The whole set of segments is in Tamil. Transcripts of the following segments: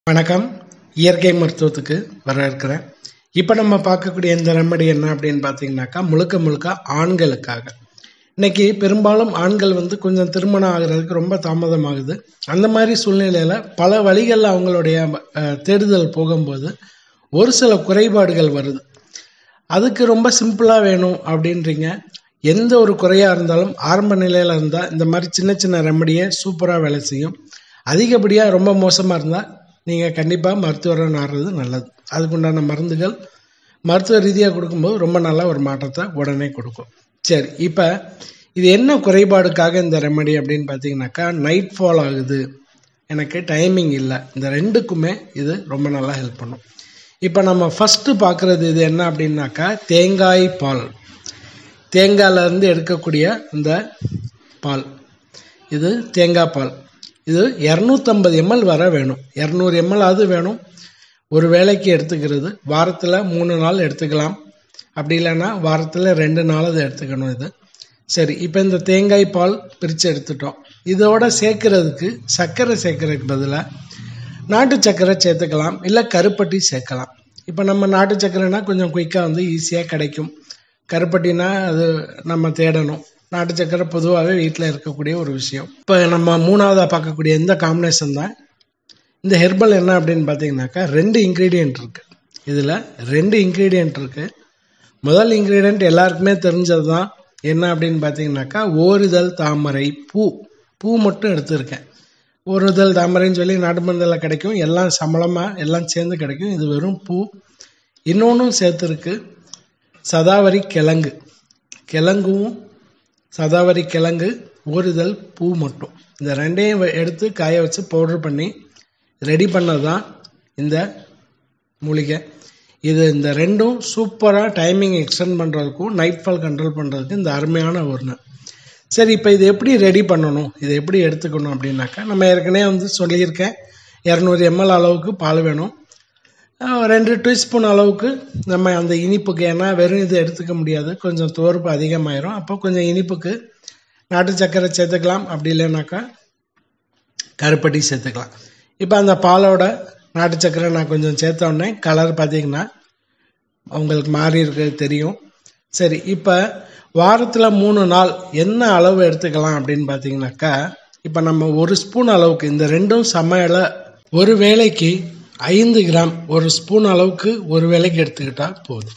வணக்கம் இயற்கை மருத்துவத்துக்கு வரவேற்கிறேன் இப்போ நம்ம பார்க்கக்கூடிய இந்த ரெமடி என்ன அப்படின்னு பார்த்தீங்கன்னாக்கா முழுக்க முழுக்க ஆண்களுக்காக இன்னைக்கு பெரும்பாலும் ஆண்கள் வந்து கொஞ்சம் திருமணம் ஆகிறதுக்கு ரொம்ப தாமதமாகுது அந்த மாதிரி சூழ்நிலையில் பல வழிகளில் அவங்களுடைய அஹ், தேடுதல் போகும்போது ஒரு சில குறைபாடுகள் வருது அதுக்கு ரொம்ப சிம்பிளாக வேணும் அப்படின்றீங்க எந்த ஒரு குறையாக இருந்தாலும் ஆரம்ப நிலையில் இருந்தால் இந்த மாதிரி சின்ன சின்ன ரெமடியை சூப்பராக வேலை செய்யும் அதிகப்படியாக ரொம்ப மோசமாக இருந்தால் நீங்கள் கண்டிப்பாக மருத்துவரை நாடுறது நல்லது அதுக்குண்டான மருந்துகள் மருத்துவ ரீதியாக கொடுக்கும்போது ரொம்ப நல்ல ஒரு மாற்றத்தை உடனே கொடுக்கும் சரி இப்போ இது என்ன குறைபாடுக்காக இந்த ரெமடி அப்படின்னு பார்த்தீங்கன்னாக்கா நைட் ஃபால் ஆகுது எனக்கு டைமிங் இல்லை இந்த ரெண்டுக்குமே இது ரொம்ப நல்லா ஹெல்ப் பண்ணும் இப்போ நம்ம ஃபஸ்ட்டு பார்க்குறது இது என்ன அப்படின்னாக்கா தேங்காய் பால் தேங்காயிலேருந்து எடுக்கக்கூடிய இந்த பால் இது தேங்காய் பால் இது இரநூத்தம்பது எம்எல் வர வேணும் இரநூறு எம்எல் அது வேணும் ஒரு வேளைக்கு எடுத்துக்கிறது வாரத்தில் மூணு நாள் எடுத்துக்கலாம் அப்படி இல்லைன்னா வாரத்தில் ரெண்டு நாள் அதை எடுத்துக்கணும் இது சரி இப்போ இந்த தேங்காய் பால் பிரித்து எடுத்துட்டோம் இதோட சேர்க்கறதுக்கு சர்க்கரை சேர்க்கறதுக்கு பதிலாக நாட்டு சர்க்கரை சேர்த்துக்கலாம் இல்லை கருப்பட்டி சேர்க்கலாம் இப்போ நம்ம நாட்டு சர்க்கரைனா கொஞ்சம் குயிக்காக வந்து ஈஸியாக கிடைக்கும் கருப்பட்டினா அது நம்ம தேடணும் நாட்டு சர்க்கரை பொதுவாகவே வீட்டில் இருக்கக்கூடிய ஒரு விஷயம் இப்போ நம்ம மூணாவதாக பார்க்கக்கூடிய இந்த காம்பினேஷன் தான் இந்த ஹெர்பல் என்ன அப்படின்னு பார்த்தீங்கன்னாக்கா ரெண்டு இன்க்ரீடியன்ட் இருக்குது இதில் ரெண்டு இன்க்ரீடியன்ட் இருக்குது முதல் இன்க்ரீடியன்ட் எல்லாருக்குமே தெரிஞ்சது தான் என்ன அப்படின்னு பார்த்தீங்கன்னாக்கா ஓரிதழ் தாமரை பூ பூ மட்டும் எடுத்திருக்கேன் ஓரிதழ் தாமரைன்னு சொல்லி நாட்டு மருந்தில் கிடைக்கும் எல்லாம் சமளமாக எல்லாம் சேர்ந்து கிடைக்கும் இது வெறும் பூ இன்னொன்றும் சேர்த்துருக்கு சதாவரி கிழங்கு கிழங்கும் சதாவரி கிழங்கு ஓரிதழ் பூ மட்டும் இந்த ரெண்டையும் வ- எடுத்து காய வச்சு பவுடர் பண்ணி ரெடி பண்ணது தான் இந்த மூலிகை இது இந்த ரெண்டும் சூப்பராக டைமிங் எக்ஸ்டெண்ட் பண்ணுறதுக்கும் நைட் ஃபால் கண்ட்ரோல் பண்ணுறதுக்கு இந்த அருமையான ஒன்று சரி இப்போ இது எப்படி ரெடி பண்ணணும் இதை எப்படி எடுத்துக்கணும் அப்படின்னாக்கா நம்ம ஏற்கனவே வந்து சொல்லியிருக்கேன் இரநூறு எம்எல் அளவுக்கு பால் வேணும் அஹ் ரெண்டு டீஸ்பூன் அளவுக்கு நம்ம அந்த இனிப்புக்கு ஏன்னா வெறும் இது எடுத்துக்க முடியாது கொஞ்சம் துவர்ப்பு அதிகமாயிரும் அப்போ கொஞ்சம் இனிப்புக்கு நாட்டு சர்க்கரை சேர்த்துக்கலாம் அப்படி இல்லைனாக்கா கருப்பட்டி சேர்த்துக்கலாம் இப்போ அந்த பாலோட நாட்டு சர்க்கரை நான் கொஞ்சம் சேர்த்த உடனே கலர் பார்த்தீங்கன்னா உங்களுக்கு மாறி இருக்கிறது தெரியும் சரி இப்போ வாரத்தில் மூணு நாள் என்ன அளவு எடுத்துக்கலாம் அப்படின்னு பார்த்தீங்கன்னாக்கா இப்போ நம்ம ஒரு ஸ்பூன் அளவுக்கு இந்த ரெண்டும் சமையல ஒரு வேளைக்கு ஐந்து கிராம் ஒரு ஸ்பூன் அளவுக்கு ஒரு வேளைக்கு எடுத்துக்கிட்டா போதும்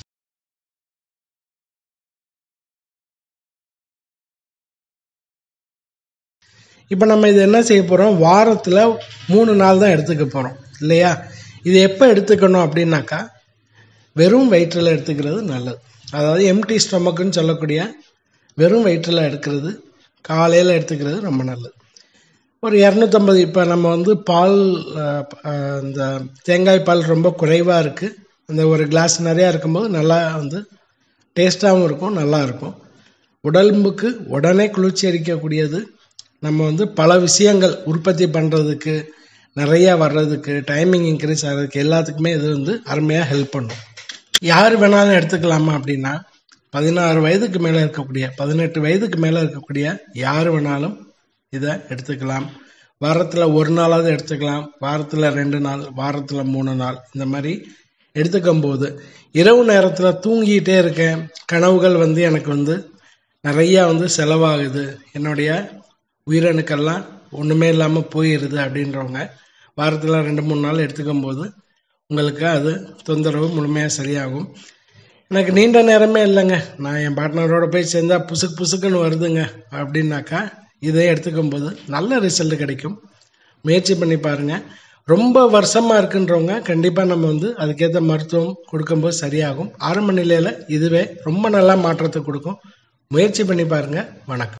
இப்போ நம்ம இது என்ன செய்ய போகிறோம் வாரத்தில் மூணு நாள் தான் எடுத்துக்க போகிறோம் இல்லையா இது எப்போ எடுத்துக்கணும் அப்படின்னாக்கா வெறும் வயிற்றில் எடுத்துக்கிறது நல்லது அதாவது எம்டி ஸ்டொமக்குன்னு சொல்லக்கூடிய வெறும் வயிற்றில் எடுக்கிறது காலையில் எடுத்துக்கிறது ரொம்ப நல்லது ஒரு இரநூத்தம்பது இப்போ நம்ம வந்து பால் அஹ், அஹ், இந்த தேங்காய் பால் ரொம்ப குறைவாக இருக்குது அந்த ஒரு கிளாஸ் நிறையா இருக்கும்போது நல்லா வந்து டேஸ்ட்டாகவும் இருக்கும் நல்லா இருக்கும் உடம்புக்கு உடனே குளிர்ச்சி அளிக்கக்கூடியது நம்ம வந்து பல விஷயங்கள் உற்பத்தி பண்ணுறதுக்கு நிறையா வர்றதுக்கு டைமிங் இன்க்ரீஸ் ஆகிறதுக்கு எல்லாத்துக்குமே இது வந்து அருமையாக ஹெல்ப் பண்ணும் யார் வேணாலும் எடுத்துக்கலாமா அப்படின்னா பதினாறு வயதுக்கு மேலே இருக்கக்கூடிய பதினெட்டு வயதுக்கு மேலே இருக்கக்கூடிய யார் வேணாலும் இதை எடுத்துக்கலாம் வாரத்தில் ஒரு நாளாவது எடுத்துக்கலாம் வாரத்தில் ரெண்டு நாள் வாரத்தில் மூணு நாள் இந்த மாதிரி எடுத்துக்கும் போது இரவு நேரத்தில் தூங்கிட்டே இருக்கேன் கனவுகள் வந்து எனக்கு வந்து நிறையா வந்து செலவாகுது என்னுடைய உயிரணுக்கள்லாம் ஒன்றுமே இல்லாமல் போயிடுது அப்படின்றவங்க வாரத்தில் ரெண்டு மூணு நாள் எடுத்துக்கும் போது உங்களுக்கு அது தொந்தரவு முழுமையாக சரியாகும் எனக்கு நீண்ட நேரமே இல்லைங்க நான் என் பார்ட்னரோட போய் சேர்ந்தா புசுக்கு புசுக்குன்னு வருதுங்க அப்படின்னாக்கா இதை எடுத்துக்கும் போது நல்ல ரிசல்ட் கிடைக்கும் முயற்சி பண்ணி பாருங்க ரொம்ப வருஷமாக இருக்குன்றவங்க கண்டிப்பாக நம்ம வந்து அதுக்கேற்ற மருத்துவம் கொடுக்கும்போது சரியாகும் ஆரம்ப நிலையில் இதுவே ரொம்ப நல்லா மாற்றத்தை கொடுக்கும் முயற்சி பண்ணி பாருங்க வணக்கம்